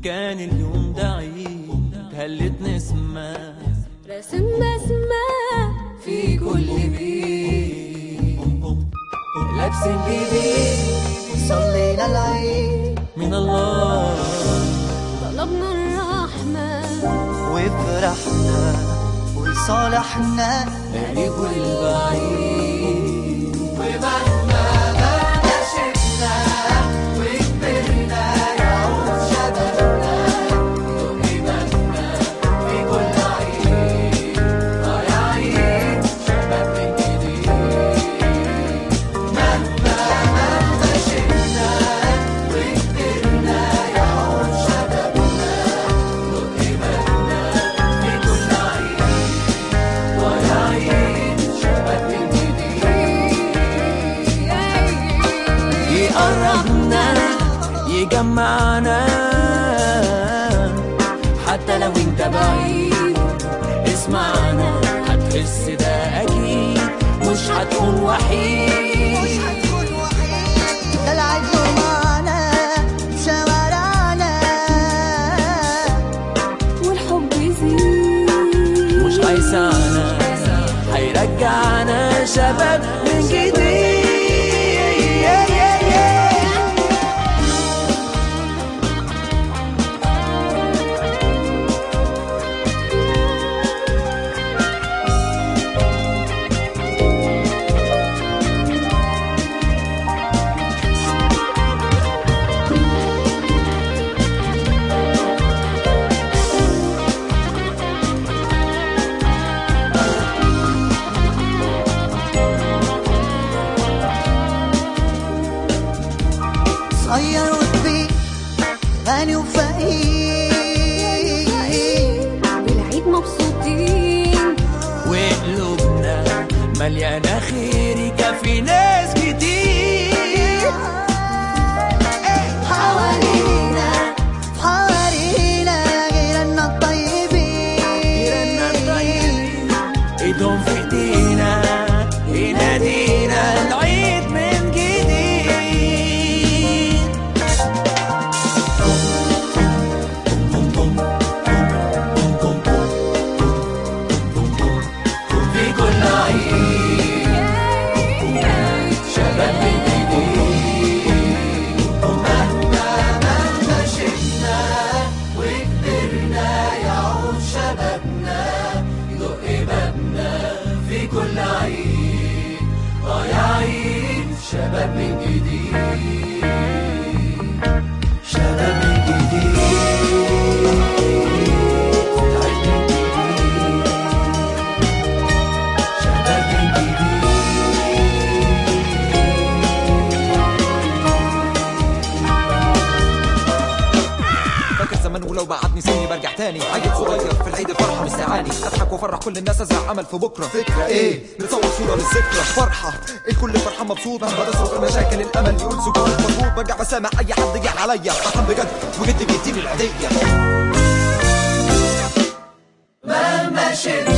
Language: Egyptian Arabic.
كان اليوم ده عيد هلت نسمة رسم بسمة في كل بيت لابسين جديد صلينا العيد من الله طلبنا الرحمة وفرحنا وصالحنا قريب والبعيد ومهما مهما شفنا وكبرنا يعود شبابنا يوم إيماننا في كل عيد آه يا عيد شباب من جديد مهما مهما شفنا وكبرنا يعود شبابنا يوم إيماننا في كل عيد آه يا عيد شباب من جديد يقربنا يجمعنا حتى لو انت بعيد اسمعنا هتحس ده اكيد مش هتكون وحيد هتكون وحيد ده العيد معنا شوارعنا والحب يزيد مش هيسعنا هيرجعنا شباب من جديد صغير وكبير غني وفقير بالعيد مبسوطين وقلوبنا مليانة خير يكفي ناس كتير حوالينا حوالينا جيراننا الطيبين جيراننا الطيبين ايدهم في ايدينا ينادينا العيد من جديد في كل عيد شباب من جديد مهما مهما شفنا وكبرنا يعود شبابنا يدق بابنا في كل عيد اه يا عيد شباب من جديد شباب من جديد في العيد من جديد شباب من جديد فاكر زمان ولو بعدني سني برجع تاني عيل صغير في العيد فرحه مستعاني اضحك وافرح كل الناس ازرع امل في بكره فكره ايه نتصور صوره للذكرى فرحه الكل فرحان مبسوط مهما تصرف المشاكل الامل يقول سكوت مظبوط برجع بسامح اي حد جه عليا فرحان بجد وجد بيديني العيديه مهما شفنا